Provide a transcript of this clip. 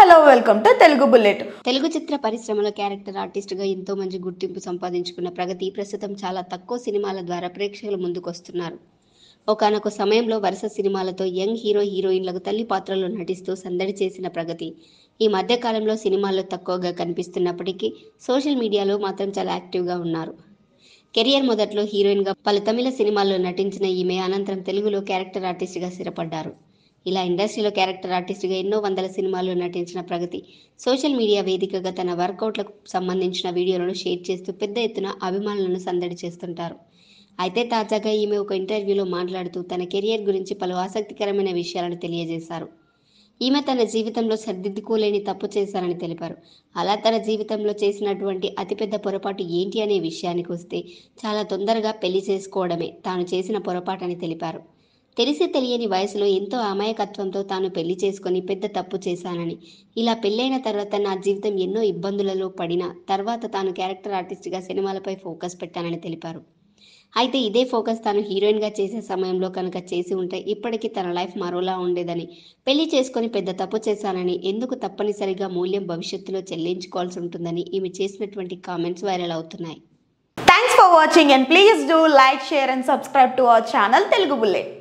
hello welcome to Telugu bullet Telugu చిత్ర పరిశ్రమలో character ఆర్టిస్ట్గా ఎంతో మంచి గుర్తింపు సంపాదించుకున్న ప్రగతి ప్రస్తుతం చాలా తక్కువ సినిమాల ద్వారా ప్రేక్షకుల ముందుకొస్తున్నారు ఒకనొక సమయంలో వరుస సినిమాలతో యంగ్ హీరో హీరోయిన్లకు తల్లి పాత్రలో నటిస్తూ సందడి చేసిన ప్రగతి ఈ మధ్య కాలంలో సినిమాల్లో తక్కువగా కనిపిస్తున్నప్పటికీ సోషల్ మీడియాలో మాత్రం చాలా యాక్టివ్గా ఉన్నారు కెరియర్ మొదట్లో హీరోయిన్గా పలు తమిళ సినిమాల్లో నటించిన ఈమె అనంతరం తెలుగులో క్యారెక్టర్ ఆర్టిస్ట్గా స్థిరపడ్డారు ఇలా ఇండస్ట్రీలో క్యారెక్టర్ ఆర్టిస్ట్గా ఎన్నో వందల సినిమాల్లో నటించిన ప్రగతి సోషల్ మీడియా వేదికగా తన వర్కౌట్లకు సంబంధించిన వీడియోలను షేర్ చేస్తూ పెద్ద ఎత్తున అభిమానులను సందడి చేస్తుంటారు అయితే తాజాగా ఈమె ఒక ఇంటర్వ్యూలో మాట్లాడుతూ తన కెరియర్ గురించి పలు ఆసక్తికరమైన విషయాలను తెలియజేశారు ఈమె తన జీవితంలో సర్దిద్దుకోలేని తప్పు చేశారని తెలిపారు అలా తన జీవితంలో చేసినటువంటి అతిపెద్ద పొరపాటు ఏంటి అనే విషయానికి వస్తే చాలా తొందరగా పెళ్లి చేసుకోవడమే తాను చేసిన పొరపాటని తెలిపారు తెలిసి తెలియని వయసులో ఎంతో అమాయకత్వంతో తాను పెళ్లి చేసుకొని పెద్ద తప్పు చేశానని ఇలా పెళ్ళైన తర్వాత నా జీవితం ఎన్నో ఇబ్బందులలో పడిన తర్వాత తాను క్యారెక్టర్ ఆర్టిస్ట్గా సినిమాలపై ఫోకస్ పెట్టానని తెలిపారు అయితే ఇదే ఫోకస్ తాను హీరోయిన్గా చేసే సమయంలో కనుక చేసి ఉంటే ఇప్పటికీ తన లైఫ్ మరోలా ఉండేదని పెళ్లి చేసుకొని పెద్ద తప్పు చేశానని ఎందుకు తప్పనిసరిగా మూల్యం భవిష్యత్తులో చెల్లించుకోవాల్సి ఉంటుందని ఈమె చేసినటువంటి కామెంట్స్ వైరల్ అవుతున్నాయి thanks for watching and please do like share and subscribe to our channel Telugu bullet